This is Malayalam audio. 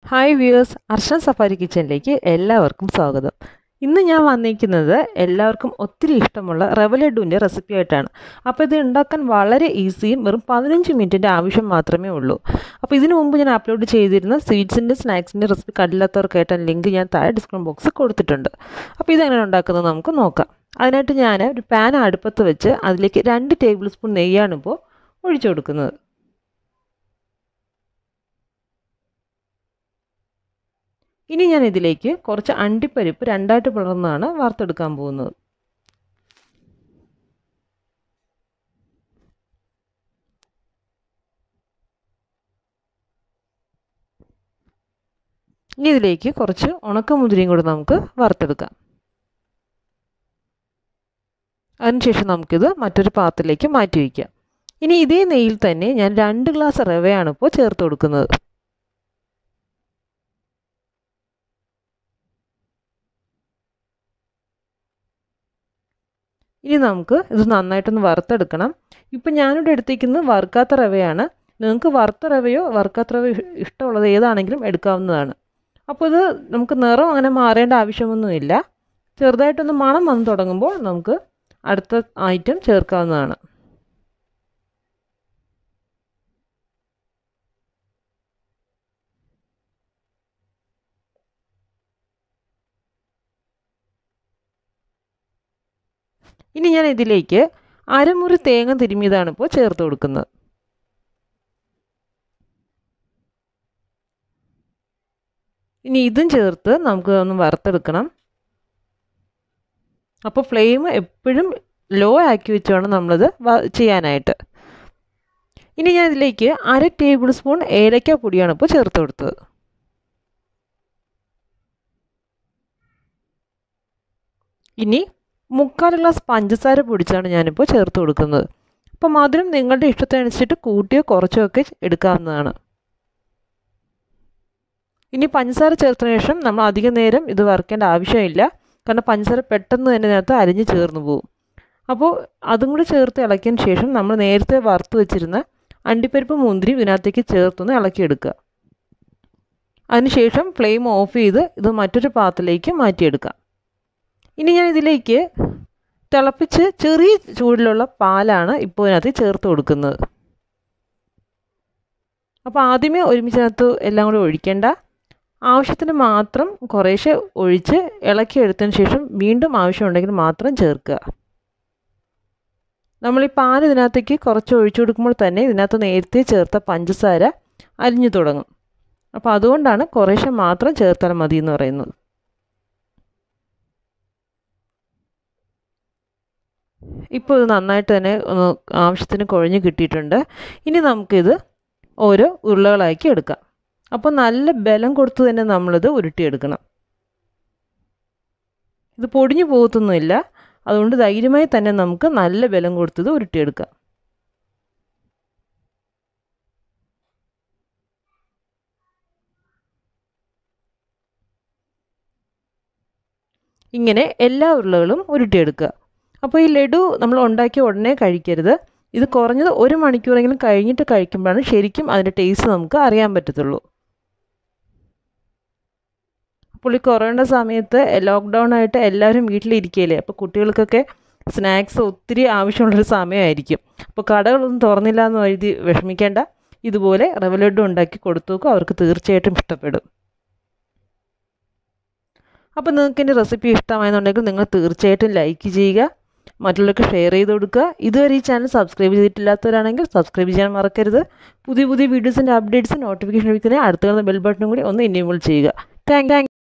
ഹായ് വ്യൂവേഴ്സ് അർഷൻ സഫാരി കിച്ചണിലേക്ക് എല്ലാവർക്കും സ്വാഗതം ഇന്ന് ഞാൻ വന്നിരിക്കുന്നത് എല്ലാവർക്കും ഒത്തിരി ഇഷ്ടമുള്ള റവ ലഡുവിൻ്റെ റെസിപ്പി ആയിട്ടാണ് അപ്പോൾ ഇത് ഉണ്ടാക്കാൻ വളരെ ഈസിയും വെറും പതിനഞ്ച് മിനിറ്റിൻ്റെ ആവശ്യം മാത്രമേ ഉള്ളൂ അപ്പോൾ ഇതിനു മുമ്പ് ഞാൻ അപ്ലോഡ് ചെയ്തിരുന്ന സ്വീറ്റ്സിൻ്റെ സ്നാക്സിൻ്റെ റെസിപ്പി കണ്ടില്ലാത്തവർക്കായിട്ട് ലിങ്ക് ഞാൻ താഴെ ഡിസ്ക്രിപ്ഷൻ ബോക്സിൽ കൊടുത്തിട്ടുണ്ട് അപ്പോൾ ഇതെങ്ങനെ ഉണ്ടാക്കുന്നത് നമുക്ക് നോക്കാം അതിനായിട്ട് ഞാൻ ഒരു പാൻ അടുപ്പത്ത് വെച്ച് അതിലേക്ക് രണ്ട് ടേബിൾ സ്പൂൺ നെയ്യാണ് ഇപ്പോൾ ഒഴിച്ചു കൊടുക്കുന്നത് ഇനി ഞാൻ ഇതിലേക്ക് കുറച്ച് അണ്ടിപ്പരിപ്പ് രണ്ടായിട്ട് പിളർന്നാണ് വറുത്തെടുക്കാൻ പോകുന്നത് ഇനി ഇതിലേക്ക് കുറച്ച് ഉണക്കമുതിരിയും കൂടി നമുക്ക് വറുത്തെടുക്കാം അതിനുശേഷം നമുക്കിത് മറ്റൊരു പാത്രത്തിലേക്ക് മാറ്റി വയ്ക്കാം ഇനി ഇതേ നെയ്യിൽ തന്നെ ഞാൻ രണ്ട് ഗ്ലാസ് റവയാണ് ഇപ്പോൾ ചേർത്ത് കൊടുക്കുന്നത് ഇനി നമുക്ക് ഇത് നന്നായിട്ടൊന്ന് വറുത്തെടുക്കണം ഇപ്പം ഞാനിവിടെ എടുത്തേക്കുന്നത് വറുക്കാത്ത റവയാണ് നിങ്ങൾക്ക് വറുത്ത റവയോ വറുക്കാത്ത റവയോ ഇഷ്ടമുള്ളത് ഏതാണെങ്കിലും എടുക്കാവുന്നതാണ് അപ്പോൾ ഇത് നമുക്ക് നിറം അങ്ങനെ മാറേണ്ട ആവശ്യമൊന്നുമില്ല ചെറുതായിട്ടൊന്ന് മണം വന്ന് തുടങ്ങുമ്പോൾ നമുക്ക് അടുത്ത ഐറ്റം ചേർക്കാവുന്നതാണ് ഇനി ഞാൻ ഇതിലേക്ക് അരമുറി തേങ്ങ തിരുമിയതാണ് ഇപ്പോൾ ചേർത്ത് കൊടുക്കുന്നത് ഇനി ഇതും ചേർത്ത് നമുക്ക് ഒന്ന് വറുത്തെടുക്കണം അപ്പോൾ ഫ്ലെയിം എപ്പോഴും ലോ ആക്കി വെച്ച് വേണം നമ്മളിത് ചെയ്യാനായിട്ട് ഇനി ഞാൻ ഇതിലേക്ക് അര ടേബിൾ സ്പൂൺ ഏലക്ക പൊടിയാണ് ഇപ്പോൾ ചേർത്ത് കൊടുത്തത് ഇനി മുക്കാൽ ഗ്ലാസ് പഞ്ചസാര പൊടിച്ചാണ് ഞാനിപ്പോൾ ചേർത്ത് കൊടുക്കുന്നത് അപ്പോൾ മധുരം നിങ്ങളുടെ ഇഷ്ടത്തിനനുസരിച്ചിട്ട് കൂട്ടിയോ കുറച്ചോ ഒക്കെ എടുക്കാവുന്നതാണ് ഇനി പഞ്ചസാര ചേർത്തതിന് ശേഷം നമ്മൾ അധിക നേരം ഇത് വറുക്കേണ്ട ആവശ്യമില്ല കാരണം പഞ്ചസാര പെട്ടെന്ന് തന്നെ ഇതിനകത്ത് അരിഞ്ഞ് ചേർന്ന് പോകും അപ്പോൾ അതും കൂടി ചേർത്ത് ഇളക്കിയതിന് ശേഷം നമ്മൾ നേരത്തെ വറുത്ത് വെച്ചിരുന്ന അണ്ടിപ്പരിപ്പ് മുന്തിരി ഇതിനകത്തേക്ക് ചേർത്തൊന്ന് ഇളക്കിയെടുക്കുക അതിനുശേഷം ഫ്ലെയിം ഓഫ് ചെയ്ത് ഇത് മറ്റൊരു പാത്രത്തിലേക്ക് മാറ്റിയെടുക്കാം ഇനി ഞാൻ ഇതിലേക്ക് തിളപ്പിച്ച് ചെറിയ ചൂടിലുള്ള പാലാണ് ഇപ്പോൾ ഇതിനകത്ത് ചേർത്ത് കൊടുക്കുന്നത് അപ്പോൾ ആദ്യമേ ഒരുമിച്ചതിനകത്ത് എല്ലാം കൂടി ഒഴിക്കേണ്ട ആവശ്യത്തിന് മാത്രം കുറേശ്ശെ ഒഴിച്ച് ഇളക്കിയെടുത്തതിന് ശേഷം വീണ്ടും ആവശ്യമുണ്ടെങ്കിൽ മാത്രം ചേർക്കുക നമ്മൾ ഈ പാൽ ഇതിനകത്തേക്ക് കുറച്ച് ഒഴിച്ചു കൊടുക്കുമ്പോൾ തന്നെ ഇതിനകത്ത് നേരത്തെ ചേർത്ത പഞ്ചസാര അലിഞ്ഞു തുടങ്ങും അപ്പോൾ അതുകൊണ്ടാണ് കുറേശ്ശെ മാത്രം ചേർത്താൽ മതി എന്ന് പറയുന്നത് ഇപ്പോൾ ഇത് നന്നായിട്ട് തന്നെ ഒന്ന് ആവശ്യത്തിന് കുഴഞ്ഞ് കിട്ടിയിട്ടുണ്ട് ഇനി നമുക്കിത് ഓരോ ഉരുളകളാക്കി എടുക്കാം അപ്പോൾ നല്ല ബലം കൊടുത്ത് തന്നെ നമ്മളിത് ഉരുട്ടിയെടുക്കണം ഇത് പൊടിഞ്ഞു പോകത്തൊന്നുമില്ല അതുകൊണ്ട് ധൈര്യമായി തന്നെ നമുക്ക് നല്ല ബലം കൊടുത്തത് ഉരുട്ടിയെടുക്കാം ഇങ്ങനെ എല്ലാ ഉരുളകളും ഉരുട്ടിയെടുക്കുക അപ്പോൾ ഈ ലഡു നമ്മൾ ഉണ്ടാക്കിയ ഉടനെ കഴിക്കരുത് ഇത് കുറഞ്ഞത് ഒരു മണിക്കൂറെങ്കിലും കഴിഞ്ഞിട്ട് കഴിക്കുമ്പോഴാണ് ശരിക്കും അതിൻ്റെ ടേസ്റ്റ് നമുക്ക് അറിയാൻ പറ്റത്തുള്ളൂ അപ്പോൾ ഈ കൊറോണ സമയത്ത് ലോക്ക്ഡൗൺ ആയിട്ട് എല്ലാവരും വീട്ടിലിരിക്കുകയില്ലേ അപ്പോൾ കുട്ടികൾക്കൊക്കെ സ്നാക്സ് ഒത്തിരി ആവശ്യമുള്ളൊരു സമയമായിരിക്കും അപ്പോൾ കടകളൊന്നും തുറന്നില്ല എന്ന് എഴുതി വിഷമിക്കേണ്ട ഇതുപോലെ റവ ലഡു ഉണ്ടാക്കി കൊടുത്തു നോക്കും അവർക്ക് തീർച്ചയായിട്ടും ഇഷ്ടപ്പെടും അപ്പോൾ നിങ്ങൾക്ക് എൻ്റെ റെസിപ്പി ഇഷ്ടമായെന്നുണ്ടെങ്കിൽ നിങ്ങൾ തീർച്ചയായിട്ടും ലൈക്ക് ചെയ്യുക മറ്റുള്ളവർക്ക് ഷെയർ ചെയ്ത് കൊടുക്കുക ഇതുവരെ ഈ ചാനൽ സബ്സ്ക്രൈബ് ചെയ്തിട്ടില്ലാത്തവരാണെങ്കിൽ സബ്സ്ക്രൈബ് ചെയ്യാൻ മറക്കരുത് പുതിയ പുതിയ വീഡിയോസിൻ്റെ അപ്ഡേറ്റ്സ് നോട്ടിഫിക്കേഷൻ ലഭിക്കുന്നതിന് അടുത്ത ബെൽ ബട്ടണും കൂടി ഒന്ന് എനേബിൾ ചെയ്യുക താങ്ക് താങ്ക്